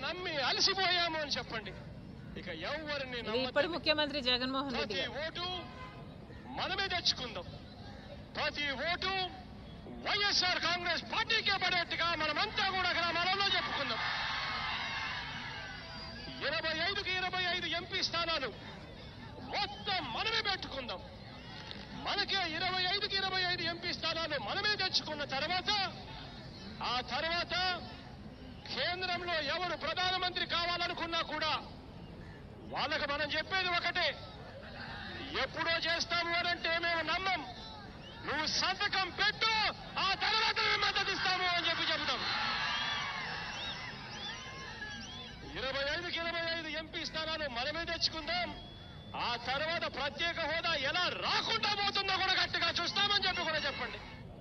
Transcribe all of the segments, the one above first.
నమ్మి అలసిపోయాము అని చెప్పండి ఇక ఎవరిని ఇది ఇప్పటి నమ్మద్దని ముఖ్యమంత్రి జగన్మోహన్ రెడ్డి ప్రతి గారు ఓటు మనమే తెచ్చుకుందాం ప్రతి ఓటు వైఎస్ఆర్ కాంగ్రెస్ పార్టీకే పడేట్టుగా మనమంతా కూడా గ్రామాలలో చెప్పుకుందాం ఇరవై ఐదుకి ఇరవై ఐదు ఎంపీ స్థానాలు మొత్తం మనమే పెట్టుకుందాం మనకే ఇరవై ఐదుకి ఇరవై ఐదు ఎంపీ స్థానాలు మనమే తెచ్చుకున్న తర్వాత ఆ తర్వాత కేంద్రంలో ఎవరు ప్రధానమంత్రి కావాలనుకున్నా కూడా వాళ్ళకి మనం చెప్పేది ఒకటే ఎప్పుడో చేస్తాము అని అంటే మేము నమ్మం నువ్వు సంతకం పెట్టు ఆ తర్వాత మేము మద్దతు ఇస్తాము అని చెప్పి చెబుతాం ఇరవై ఐదుకి ఇరవై ఐదు ఎంపీ స్థానాలు మనమే తెచ్చుకుందాం ఆ తర్వాత ప్రత్యేక హోదా ఎలా రాకుండా పోతుందో కూడా గట్టిగా చూస్తామని చెప్పి కూడా చెప్పండి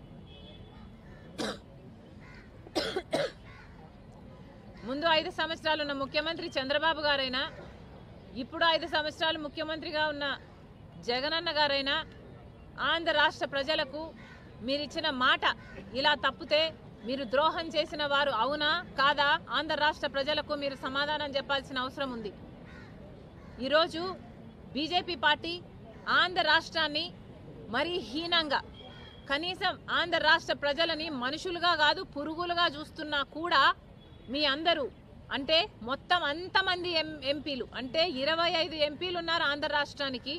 ముందు ఐదు సంవత్సరాలు ఉన్న ముఖ్యమంత్రి చంద్రబాబు గారైనా ఇప్పుడు ఐదు సంవత్సరాలు ముఖ్యమంత్రిగా ఉన్న జగనన్న గారైనా ఆంధ్ర రాష్ట్ర ప్రజలకు మీరిచ్చిన మాట ఇలా తప్పితే మీరు ద్రోహం చేసిన వారు అవునా కాదా ఆంధ్ర రాష్ట్ర ప్రజలకు మీరు సమాధానం చెప్పాల్సిన అవసరం ఉంది ఈరోజు బీజేపీ పార్టీ ఆంధ్ర రాష్ట్రాన్ని మరీ హీనంగా కనీసం ఆంధ్ర రాష్ట్ర ప్రజలని మనుషులుగా కాదు పురుగులుగా చూస్తున్నా కూడా మీ అందరూ అంటే మొత్తం అంతమంది ఎం ఎంపీలు అంటే ఇరవై ఐదు ఎంపీలు ఉన్నారు ఆంధ్ర రాష్ట్రానికి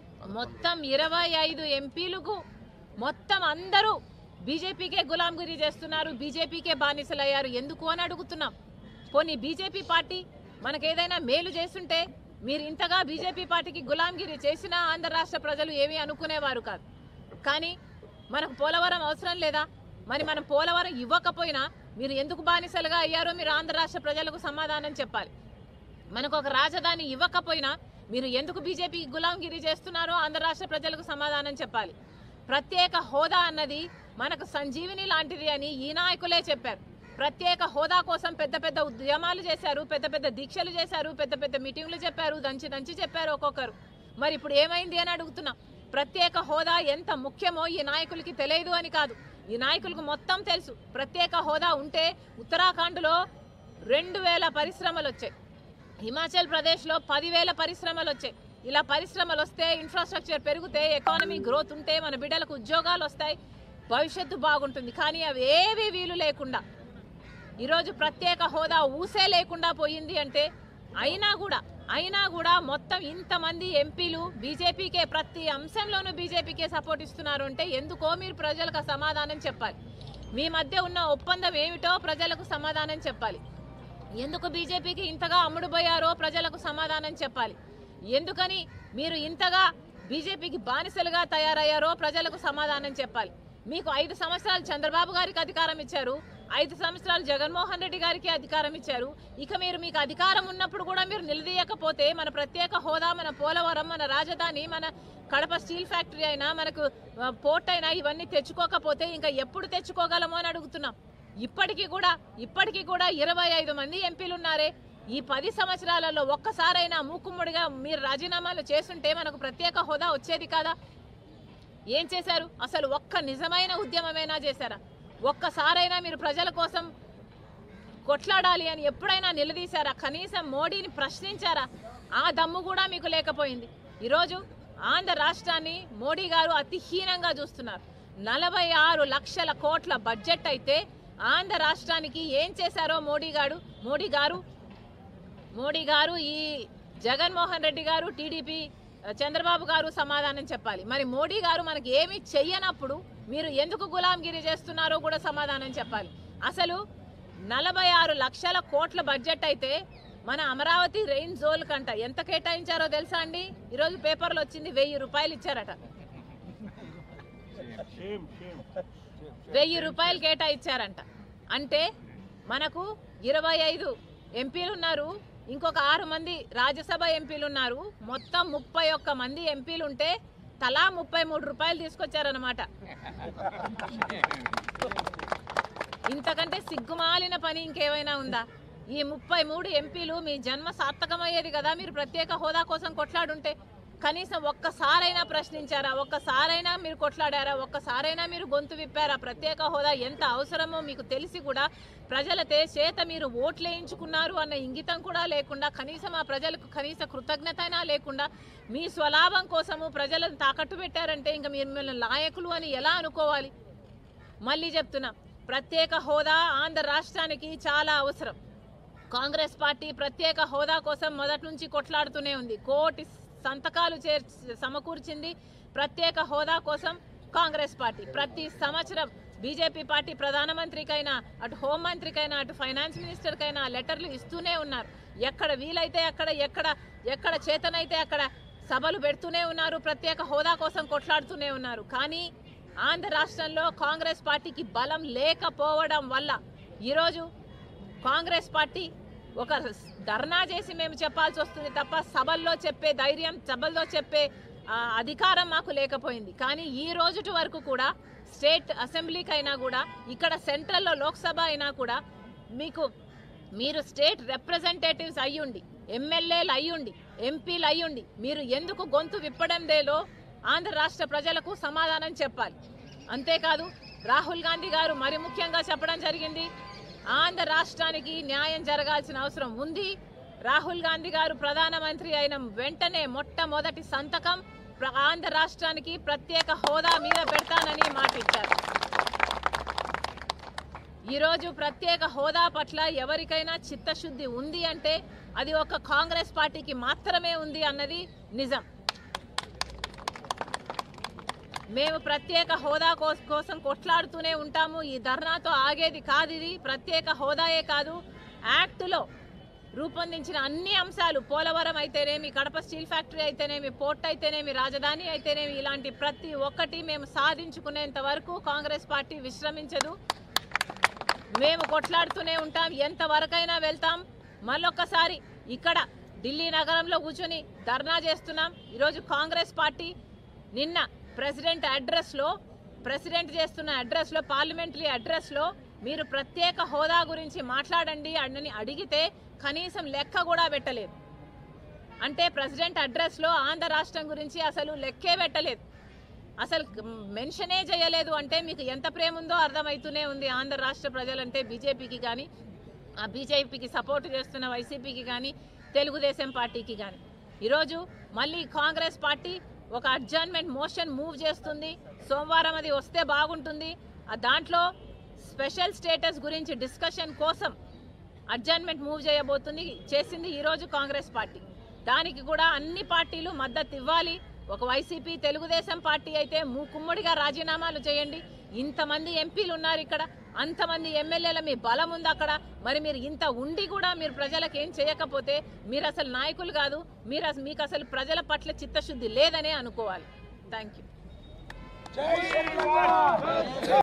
మొత్తం ఇరవై ఐదు ఎంపీలకు మొత్తం అందరూ బీజేపీకే గులాంగిరి చేస్తున్నారు బీజేపీకే బానిసలయ్యారు ఎందుకు అని అడుగుతున్నాం పోనీ బీజేపీ పార్టీ మనకేదైనా మేలు చేస్తుంటే మీరు ఇంతగా బీజేపీ పార్టీకి గులాంగిరి చేసినా ఆంధ్ర రాష్ట్ర ప్రజలు ఏమీ అనుకునేవారు కాదు కానీ మనకు పోలవరం అవసరం లేదా మరి మనం పోలవరం ఇవ్వకపోయినా మీరు ఎందుకు బానిసలుగా అయ్యారో మీరు ఆంధ్ర రాష్ట్ర ప్రజలకు సమాధానం చెప్పాలి మనకు ఒక రాజధాని ఇవ్వకపోయినా మీరు ఎందుకు బీజేపీకి గులాంగిరి చేస్తున్నారో ఆంధ్ర రాష్ట్ర ప్రజలకు సమాధానం చెప్పాలి ప్రత్యేక హోదా అన్నది మనకు సంజీవిని లాంటిది అని ఈ నాయకులే చెప్పారు ప్రత్యేక హోదా కోసం పెద్ద పెద్ద ఉద్యమాలు చేశారు పెద్ద పెద్ద దీక్షలు చేశారు పెద్ద పెద్ద మీటింగ్లు చెప్పారు దంచి దంచి చెప్పారు ఒక్కొక్కరు మరి ఇప్పుడు ఏమైంది అని అడుగుతున్నాం ప్రత్యేక హోదా ఎంత ముఖ్యమో ఈ నాయకులకి తెలియదు అని కాదు ఈ నాయకులకు మొత్తం తెలుసు ప్రత్యేక హోదా ఉంటే ఉత్తరాఖండ్లో రెండు వేల పరిశ్రమలు వచ్చాయి హిమాచల్ ప్రదేశ్లో పదివేల పరిశ్రమలు వచ్చాయి ఇలా పరిశ్రమలు వస్తే ఇన్ఫ్రాస్ట్రక్చర్ పెరిగితే ఎకానమీ గ్రోత్ ఉంటే మన బిడ్డలకు ఉద్యోగాలు వస్తాయి భవిష్యత్తు బాగుంటుంది కానీ అవి ఏవి వీలు లేకుండా ఈరోజు ప్రత్యేక హోదా ఊసే లేకుండా పోయింది అంటే అయినా కూడా అయినా కూడా మొత్తం ఇంతమంది ఎంపీలు బీజేపీకే ప్రతి అంశంలోనూ బీజేపీకే సపోర్ట్ ఇస్తున్నారు అంటే ఎందుకో మీరు ప్రజలకు ఆ సమాధానం చెప్పాలి మీ మధ్య ఉన్న ఒప్పందం ఏమిటో ప్రజలకు సమాధానం చెప్పాలి ఎందుకు బీజేపీకి ఇంతగా అమ్ముడుపోయారో ప్రజలకు సమాధానం చెప్పాలి ఎందుకని మీరు ఇంతగా బీజేపీకి బానిసలుగా తయారయ్యారో ప్రజలకు సమాధానం చెప్పాలి మీకు ఐదు సంవత్సరాలు చంద్రబాబు గారికి అధికారం ఇచ్చారు ఐదు సంవత్సరాలు జగన్మోహన్ రెడ్డి గారికి అధికారం ఇచ్చారు ఇక మీరు మీకు అధికారం ఉన్నప్పుడు కూడా మీరు నిలదీయకపోతే మన ప్రత్యేక హోదా మన పోలవరం మన రాజధాని మన కడప స్టీల్ ఫ్యాక్టరీ అయినా మనకు ఆ, పోర్ట్ అయినా ఇవన్నీ తెచ్చుకోకపోతే ఇంకా ఎప్పుడు తెచ్చుకోగలమో అని అడుగుతున్నాం ఇప్పటికీ కూడా ఇప్పటికీ కూడా ఇరవై ఐదు మంది ఎంపీలు ఉన్నారే ఈ పది సంవత్సరాలలో ఒక్కసారైనా మూకుమ్మడిగా మీరు రాజీనామాలు చేస్తుంటే మనకు ప్రత్యేక హోదా వచ్చేది కాదా ఏం చేశారు అసలు ఒక్క నిజమైన ఉద్యమమైనా చేశారా ఒక్కసారైనా మీరు ప్రజల కోసం కొట్లాడాలి అని ఎప్పుడైనా నిలదీశారా కనీసం మోడీని ప్రశ్నించారా ఆ దమ్ము కూడా మీకు లేకపోయింది ఈరోజు ఆంధ్ర రాష్ట్రాన్ని మోడీ గారు అతి హీనంగా చూస్తున్నారు నలభై ఆరు లక్షల కోట్ల బడ్జెట్ అయితే ఆంధ్ర రాష్ట్రానికి ఏం చేశారో మోడీ గారు మోడీ గారు మోడీ గారు ఈ జగన్మోహన్ రెడ్డి గారు టీడీపీ చంద్రబాబు గారు సమాధానం చెప్పాలి మరి మోడీ గారు మనకి ఏమి చెయ్యనప్పుడు మీరు ఎందుకు గులాంగిరి చేస్తున్నారో కూడా సమాధానం చెప్పాలి అసలు నలభై ఆరు లక్షల కోట్ల బడ్జెట్ అయితే మన అమరావతి రెయిన్ జోన్ కంట ఎంత కేటాయించారో తెలుసా అండి ఈరోజు పేపర్లో వచ్చింది వెయ్యి రూపాయలు ఇచ్చారట వెయ్యి రూపాయలు కేటాయించారంట అంటే మనకు ఇరవై ఐదు ఎంపీలు ఉన్నారు ఇంకొక ఆరు మంది రాజ్యసభ ఎంపీలు ఉన్నారు మొత్తం ముప్పై ఒక్క మంది ఎంపీలు ఉంటే తలా ముప్పై మూడు రూపాయలు తీసుకొచ్చారనమాట ఇంతకంటే సిగ్గుమాలిన పని ఇంకేమైనా ఉందా ఈ ముప్పై మూడు ఎంపీలు మీ జన్మ సార్థకమయ్యేది కదా మీరు ప్రత్యేక హోదా కోసం కొట్లాడుంటే కనీసం ఒక్కసారైనా ప్రశ్నించారా ఒక్కసారైనా మీరు కొట్లాడారా ఒక్కసారైనా మీరు గొంతు విప్పారా ప్రత్యేక హోదా ఎంత అవసరమో మీకు తెలిసి కూడా ప్రజలతే చేత మీరు ఓట్లేయించుకున్నారు అన్న ఇంగితం కూడా లేకుండా కనీసం ఆ ప్రజలకు కనీస కృతజ్ఞత అయినా లేకుండా మీ స్వలాభం కోసము ప్రజలను తాకట్టు పెట్టారంటే ఇంకా మీరు మిమ్మల్ని నాయకులు అని ఎలా అనుకోవాలి మళ్ళీ చెప్తున్నా ప్రత్యేక హోదా ఆంధ్ర రాష్ట్రానికి చాలా అవసరం కాంగ్రెస్ పార్టీ ప్రత్యేక హోదా కోసం మొదటి నుంచి కొట్లాడుతూనే ఉంది కోటి సంతకాలు చేర్ సమకూర్చింది ప్రత్యేక హోదా కోసం కాంగ్రెస్ పార్టీ ప్రతి సంవత్సరం బీజేపీ పార్టీ ప్రధానమంత్రికైనా అటు హోంమంత్రికైనా అటు ఫైనాన్స్ మినిస్టర్కైనా లెటర్లు ఇస్తూనే ఉన్నారు ఎక్కడ వీలైతే అక్కడ ఎక్కడ ఎక్కడ చేతనైతే అక్కడ సభలు పెడుతూనే ఉన్నారు ప్రత్యేక హోదా కోసం కొట్లాడుతూనే ఉన్నారు కానీ ఆంధ్ర రాష్ట్రంలో కాంగ్రెస్ పార్టీకి బలం లేకపోవడం వల్ల ఈరోజు కాంగ్రెస్ పార్టీ ఒక ధర్నా చేసి మేము చెప్పాల్సి వస్తుంది తప్ప సభల్లో చెప్పే ధైర్యం సభల్లో చెప్పే ఆ, అధికారం మాకు లేకపోయింది కానీ ఈ రోజుటి వరకు కూడా స్టేట్ అసెంబ్లీకైనా కూడా ఇక్కడ సెంట్రల్లో లోక్సభ అయినా కూడా మీకు మీరు స్టేట్ రిప్రజెంటేటివ్స్ అయ్యుండి ఎమ్మెల్యేలు అయ్యుండి ఎంపీలు అయ్యుండి మీరు ఎందుకు గొంతు విప్పడం లేదో ఆంధ్ర రాష్ట్ర ప్రజలకు సమాధానం చెప్పాలి అంతేకాదు రాహుల్ గాంధీ గారు మరి ముఖ్యంగా చెప్పడం జరిగింది ఆంధ్ర రాష్ట్రానికి న్యాయం జరగాల్సిన అవసరం ఉంది రాహుల్ గాంధీ గారు ప్రధానమంత్రి అయిన వెంటనే మొట్టమొదటి సంతకం ప్ర- ఆంధ్ర రాష్ట్రానికి ప్రత్యేక హోదా మీద పెడతానని మాటిచ్చారు ఈరోజు ప్రత్యేక హోదా పట్ల ఎవరికైనా చిత్తశుద్ధి ఉంది అంటే అది ఒక కాంగ్రెస్ పార్టీకి మాత్రమే ఉంది అన్నది నిజం మేము ప్రత్యేక హోదా కోస్- కోసం కొట్లాడుతూనే ఉంటాము ఈ ధర్నాతో ఆగేది కాదు ఇది ప్రత్యేక హోదాయే కాదు యాక్టులో రూపొందించిన అన్ని అంశాలు పోలవరం అయితేనేమి కడప స్టీల్ ఫ్యాక్టరీ అయితేనేమి పోర్ట్ అయితేనేమి రాజధాని అయితేనేమి ఇలాంటి ప్రతి ఒక్కటి మేము సాధించుకునేంత వరకు కాంగ్రెస్ పార్టీ విశ్రమించదు మేము కొట్లాడుతూనే ఉంటాం ఎంత వరకైనా వెళ్తాం మళ్ళొక్కసారి ఇక్కడ ఢిల్లీ నగరంలో కూర్చొని ధర్నా చేస్తున్నాం ఈరోజు కాంగ్రెస్ పార్టీ నిన్న ప్రెసిడెంట్ అడ్రస్లో ప్రెసిడెంట్ చేస్తున్న అడ్రస్లో పార్లమెంటరీ అడ్రస్లో మీరు ప్రత్యేక హోదా గురించి మాట్లాడండి అని అడిగితే కనీసం లెక్క కూడా పెట్టలేదు అంటే ప్రెసిడెంట్ అడ్రస్లో ఆంధ్ర రాష్ట్రం గురించి అసలు లెక్కే పెట్టలేదు అసలు మెన్షనే చేయలేదు అంటే మీకు ఎంత ప్రేమ ఉందో అర్థమవుతూనే ఉంది ఆంధ్ర రాష్ట్ర ప్రజలంటే బీజేపీకి కానీ ఆ బీజేపీకి సపోర్ట్ చేస్తున్న వైసీపీకి కానీ తెలుగుదేశం పార్టీకి కానీ ఈరోజు మళ్ళీ కాంగ్రెస్ పార్టీ ఒక అడ్జర్న్మెంట్ మోషన్ మూవ్ చేస్తుంది సోమవారం అది వస్తే బాగుంటుంది ఆ దాంట్లో స్పెషల్ స్టేటస్ గురించి డిస్కషన్ కోసం అడ్జర్న్మెంట్ మూవ్ చేయబోతుంది చేసింది ఈరోజు కాంగ్రెస్ పార్టీ దానికి కూడా అన్ని పార్టీలు మద్దతు ఇవ్వాలి ఒక వైసీపీ తెలుగుదేశం పార్టీ అయితే మూకుమ్మడిగా రాజీనామాలు చేయండి ఇంతమంది ఎంపీలు ఉన్నారు ఇక్కడ అంతమంది ఎమ్మెల్యేల మీ బలం ఉంది అక్కడ మరి మీరు ఇంత ఉండి కూడా మీరు ప్రజలకు ఏం చేయకపోతే మీరు అసలు నాయకులు కాదు మీరు అసలు మీకు అసలు ప్రజల పట్ల చిత్తశుద్ధి లేదనే అనుకోవాలి థ్యాంక్ యూ